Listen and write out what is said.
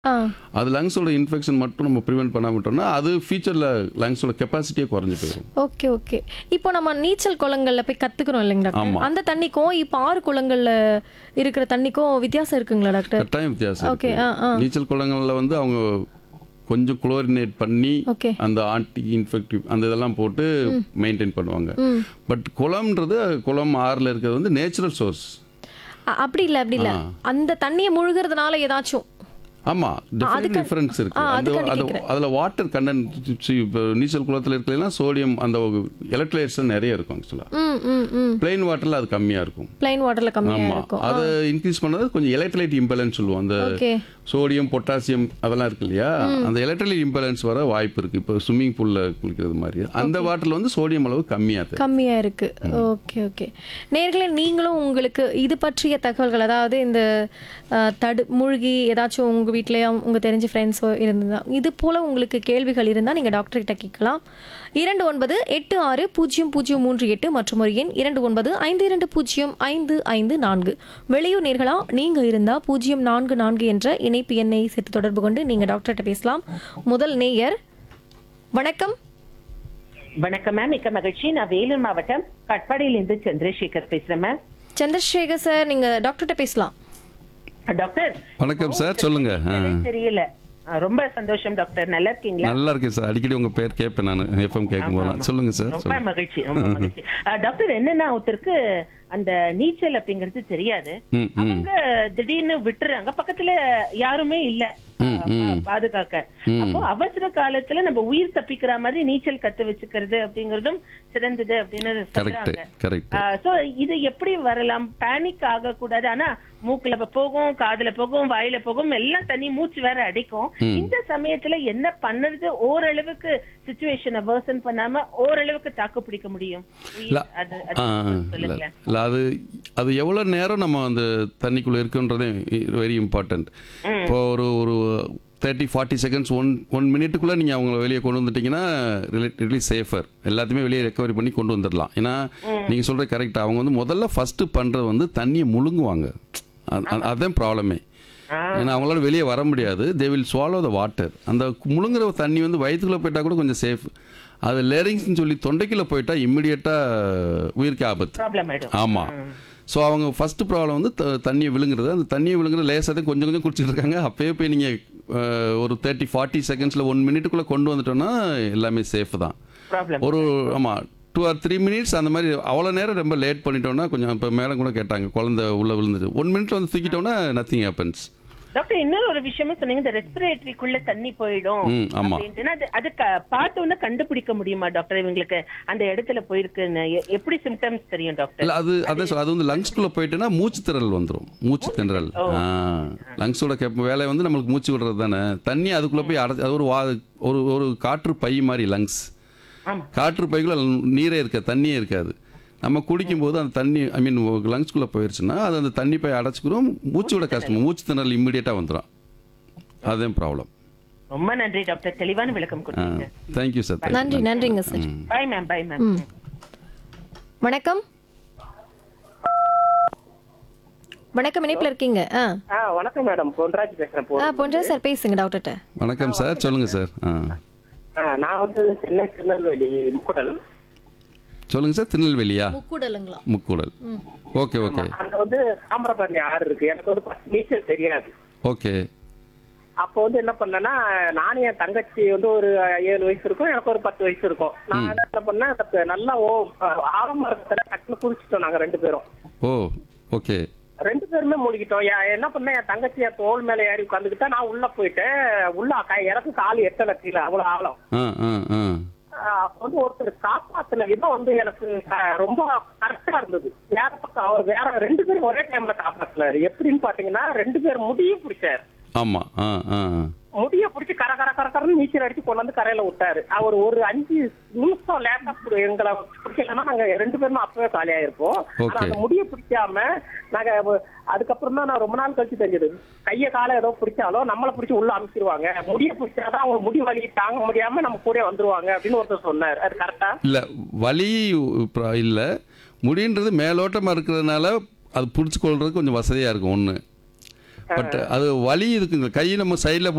ஆ அது லங்ஸோட இன்ஃபெக்ஷன் மட்டும் நம்ம ப்ரிவென்ட் பண்ணாம விட்டோம்னா அது ஃபியூச்சரில் லங்ஸோட கெப்பாசிட்டியே குறைஞ்சு போயிடும் ஓகே ஓகே இப்போ நம்ம நீச்சல் குளங்கள்ல போய் கத்துக்கிறோம் இல்லைங்க டாக்டர் ஆமா. அந்த தண்ணிக்கும் இப்போ ஆறு குளங்கள்ல இருக்கிற தண்ணிக்கும் வித்தியாசம் இருக்குங்களா டாக்டர் கட்டாயம் வித்தியாசம் ஓகே இருக்கு. ஆ ஆ நீச்சல் குளங்களில் வந்து அவங்க கொஞ்சம் குளோரினேட் பண்ணி ஓகே அந்த ஆன்டி இன்ஃபெக்டிவ் அந்த இதெல்லாம் போட்டு மெயின்டைன் பண்ணுவாங்க ம் பட் குளம்ன்றது குளம் ஆறுல இருக்கிறது வந்து நேச்சுரல் சோர்ஸ் அ- அப்படி இல்ல அப்படி இல்ல அந்த தண்ணியை முழுகிறதுனால ஏதாச்சும் ஆமா டிஃபரெண்ட் டிஃபரன்ஸ் இருக்கு ஆ, அந்த அதுக்காண்டி அது அதுல வாட்டர் கண்டென்ட் இப்போ நீச்சல் குளத்துல இருக்கலாம் சோடியம் அந்த எலக்ட்ரோலைட்ஸ் நிறைய இருக்கும் ஆக்சுவலா ம் ம் ம் பிளெயின் வாட்டர்ல அது கம்மியா இருக்கும் பிளைன் வாட்டர்ல கம்மியா ஆமா இருக்கும் அதை இன்க்ரீஸ் பண்ணது கொஞ்சம் எலக்ட்ரோலைட் இம்பேலன்ஸ் சொல்லுவோம் அந்த ஓகே சோடியம் பொட்டாசியம் அதெல்லாம் இருக்கு இல்லையா அந்த எலக்ட்ரோலைட் இம்பேலன்ஸ் வர வாய்ப்பு இருக்கு இப்போ ஸ்விம்மிங் பூல்ல குளிக்கிறது மாதிரி அந்த வாட்டர்ல வந்து சோடியம் அளவு கம்மியா தெரியும் கம்மியா இருக்கு ஓகே ஓகே நேர்களே நீங்களும் உங்களுக்கு இது பற்றிய தகவல்கள் அதாவது இந்த அஹ், தடு மூழ்கி ஏதாச்சும் உங்க வீட்லயும் உங்க தெரிஞ்ச ஃப்ரெண்ட்ஸோ இருந்ததா இது போல உங்களுக்கு கேள்விகள் இருந்தால் நீங்க டாக்டர் கிட்ட கேட்கலாம் இரண்டு ஒன்பது எட்டு ஆறு பூஜ்ஜியம் பூஜ்ஜியம் மூன்று எட்டு மற்றும் ஒரு எண் இரண்டு ஒன்பது ஐந்து இரண்டு பூஜ்ஜியம் ஐந்து ஐந்து நான்கு வெளியூர் நேர்களா நீங்க இருந்தா பூஜ்ஜியம் நான்கு நான்கு என்ற இணைப்பு எண்ணை சேர்த்து தொடர்பு கொண்டு நீங்க டாக்டர்கிட்ட பேசலாம் முதல் நேயர் வணக்கம் வணக்கம் மேம் மிக்க மகிழ்ச்சி நான் வேலூர் மாவட்டம் கட்பாடியிலிருந்து சந்திரசேகர் பேசுறேன் மேம் சந்திரசேகர் சார் நீங்க டாக்டர்கிட்ட பேசலாம் டாக்டர் வணக்கம் சார் சொல்லுங்க ஆ. தெரியல ஆ, ரொம்ப சந்தோஷம் டாக்டர் நல்லா இருக்கீங்களா நல்லா இருக்கேன் சார் அடிக்கடி உங்க பேர் கேட்பேன் நான் எஃப்எம் கேட்கும் போதெல்லாம் சொல்லுங்க சார் ரொம்ப சொல்லுங்க. மகிழ்ச்சி ரொம்ப மகிழ்ச்சி ஆ, டாக்டர் என்னன்னா ஒருத்தருக்கு அந்த நீச்சல் அப்படிங்கிறது தெரியாது ம் ம் அவங்க திடீர்னு விட்டுறாங்க பக்கத்துல யாருமே இல்ல ஆ, பா- பாதுகாக்க அப்போ அவசர காலத்துல நம்ம உயிர் தப்பிக்கிற மாதிரி நீச்சல் கத்து வச்சுக்கிறது அப்படிங்கறதும் சிறந்தது அப்படின்னு கரெக்ட் சொல்றாங்க கரெக்ட் சோ இது எப்படி வரலாம் பேனிக் ஆக கூடாது ஆனா மூக்குல இப்ப போகும் காதுல போகும் வாயில போகும் எல்லாம் தண்ணி மூச்சு வேற அடிக்கும் இந்த சமயத்துல என்ன பண்ணுறது ஓரளவுக்கு சுச்சுவேஷனை வேர்சன் பண்ணாம ஓரளவுக்கு தாக்கு பிடிக்க முடியும் இல்ல, அது அது ஆ, இல்ல சொல்லுங்களேன் இல்ல, அது அது எவ்வளோ நேரம் நம்ம அந்த தண்ணிக்குள்ளே இருக்குன்றதே வெரி இம்பார்ட்டன்ட் இப்போ ஒரு ஒரு thirty forty seconds one one மினிட்டுக்குள்ளே நீங்கள் அவங்கள வெளியே கொண்டு வந்துட்டீங்கன்னா ரிலேட்டிவ்லி சேஃபர் எல்லாத்தையுமே வெளியே ரெக்கவரி பண்ணி கொண்டு வந்துடலாம் ஏன்னா நீங்கள் சொல்கிறது கரெக்ட் அவங்க வந்து முதல்ல ஃபஸ்ட்டு பண்ணுறது வந்து தண்ணியை முழுங்குவாங்க அது- அது- அதுதான் ப்ராப்ளமே ஏன்னா அவங்களால வெளியே வர முடியாது they will swallow the water அந்த முழுங்குற தண்ணி வந்து வயிற்றுக்குள்ளே போயிட்டா கூட கொஞ்சம் சேஃப் அது லேரிங்ஸ்னு சொல்லி தொண்டைக்குள்ளே போயிட்டா இம்மிடியட்டாக உயிருக்கு ஆபத்து ப்ராப்ளம் ஆயிடும் ஆமாம் ஸோ அவங்க ஃபர்ஸ்ட் ப்ராப்ளம் வந்து த- தண்ணியை விழுங்குறது அந்த தண்ணியை விழுங்குறது லேசாக தான் கொஞ்சம் கொஞ்சம் குடிச்சிட்டு இருக்காங்க அப்பயே போய் நீங்கள் ஒரு தேர்ட்டி ஃபார்ட்டி செகண்ட்ஸில் ஒன் மினிட்டுக்குள்ளே கொண்டு வந்துட்டோம்னா எல்லாமே சேஃப் தான் ப்ராப்ளம் ஒரு ஆமாம் டூ ஆர் த்ரீ மினிட்ஸ் அந்த மாதிரி அவ்வளோ நேரம் ரொம்ப லேட் பண்ணிட்டோம்னா கொஞ்சம் இப்போ மேலே கூட கேட்டாங்க குழந்தை உள்ளே விழுந்துட்டு ஒன் மினிட்ல வந்து தூக்கிட்டோம்னா நத்திங் ஹேப்பன்ஸ் டாக்டர் இன்னொரு ஒரு விஷயமே சொன்னீங்க இந்த ரெஸ்பிரேட்டரிக்குள்ள தண்ணி போயிடும் ம் ஆமாம் அப்படின்ட்டுனா அது அது க- பார்த்த உடனே கண்டுபிடிக்க முடியுமா டாக்டர் இவங்களுக்கு அந்த இடத்துல போயிருக்குன்னு எ- எப்படி சிம்டம்ஸ் தெரியும் டாக்டர் இல்லை அது அதான் சொல்ல அது வந்து லங்ஸ்குள்ளே போயிட்டுன்னா மூச்சு திணறல் வந்துடும் மூச்சு திணறல் ஆ லங்ஸோட கெப் வேலை வந்து நம்மளுக்கு மூச்சு விடுறது தானே தண்ணி அதுக்குள்ளே போய் அடை அது ஒரு வா ஒரு ஒரு காற்று பை மாதிரி லங்ஸ் ஆமா. காற்று பைக்குள்ள நீரே இருக்காது தண்ணியே இருக்காது நம்ம குடிக்கும்போது அந்த தண்ணி ஐ மீன் லங்ஸ்குள்ளே போயிடுச்சுன்னா அது அந்த தண்ணி பை அடைச்சிக்கிறோம் மூச்சு விட கஷ்டம் மூச்சு திணறல் இம்மிடியேட்டாக வந்துடும் அதுதான் ப்ராப்ளம் ரொம்ப நன்றி டாக்டர் தெளிவான விளக்கம் கொடுத்தீங்க தேங்க்யூ சார் நன்றி நன்றிங்க sir bye ma'am bye ma'am ம் வணக்கம் வணக்கம் இணைப்பில் இருக்கீங்க ஆ ஆ வணக்கம் மேடம் பொன்ராஜ் பேசுறேன் போ ஆ பொன்றா சார் பேசுங்க டாக்டர்கிட்ட வணக்கம் சார் சொல்லுங்கள் சார் ஆ ஆ, நான் வந்து சென்னை திருநெல்வேலி முக்குடல் சொல்லுங்கள் சார் திருநெல்வேலியா முக்கூடலுங்களா முக்கூடல் ஓகே ஓகே அங்க வந்து தாமிரபரணி ஆறு இருக்கு எனக்கு வந்து first நீச்சல் தெரியாது ஓகே அப்போ வந்து என்ன பண்ணேன்னா நானும் என் தங்கச்சி வந்து ஒரு ஏழு வயசு இருக்கும் எனக்கு ஒரு பத்து வயசு இருக்கும் நான் என்ன பண்ணேன் அதுக்கு நல்லா ஓ ஆழமா இருக்கிற டக்குன்னு குளிச்சிட்டோம் நாங்க ரெண்டு பேரும் ஓ ஓகே ரெண்டு பேருமே மூழ்கிட்டோம் என் என்ன பண்ணேன் என் தங்கச்சி என் தோல் மேல ஏறி உட்காந்துக்கிட்டா நான் உள்ள போயிட்டேன் உள்ள கை- எனக்கு கால் எட்டல கீழே அவ்வளவு ஆழம் ஆ ஆ ஆ ஆஹ் அப்ப வந்து ஒருத்தர் காப்பாத்தின விதம் வந்து எனக்கு ஆஹ் ரொம்ப கரெக்டா இருந்தது வேற பக்கம் அவர் வேற ரெண்டு பேரும் ஒரே டைம்ல காப்பாத்தினாரு எப்படின்னு பாத்தீங்கன்னா ரெண்டு பேர் முடியும் பிடிச்சாரு ஆமாம் ஆ ஆ முடிய பிடிச்சி கர கர கர கரன்னு நீச்சல் அடிச்சு கொண்டு வந்து கரையில விட்டாரு அவர் ஒரு அஞ்சு நிமிஷம் லேட்டா எங்களை பிடிக்கலன்னா நாங்க ரெண்டு பேருமே அப்பவே காலியா இருப்போம் ஆனா Okay. அந்த முடிய பிடிக்காம நாங்க வ- அதுக்கப்புறம் தான் நான் ரொம்ப நாள் கழிச்சு தெரிஞ்சது கைய காலை ஏதோ பிடிச்சாலும் நம்மளை பிடிச்சி உள்ள அனுப்பிச்சிருவாங்க முடிய பிடிச்சாதான் அவங்க முடி வலி தாங்க முடியாம நம்ம கூட வந்துருவாங்க அப்படின்னு ஒருத்தர் சொன்னார் அது கரெக்டா இல்லை வலி இல்லை முடின்றது மேலோட்டமாக இருக்கிறதுனால அது பிடிச்சி கொள்றது கொஞ்சம் வசதியாக இருக்கும் ஒன்று பட் அது வலி இருக்குங்க கை நம்ம சைடில்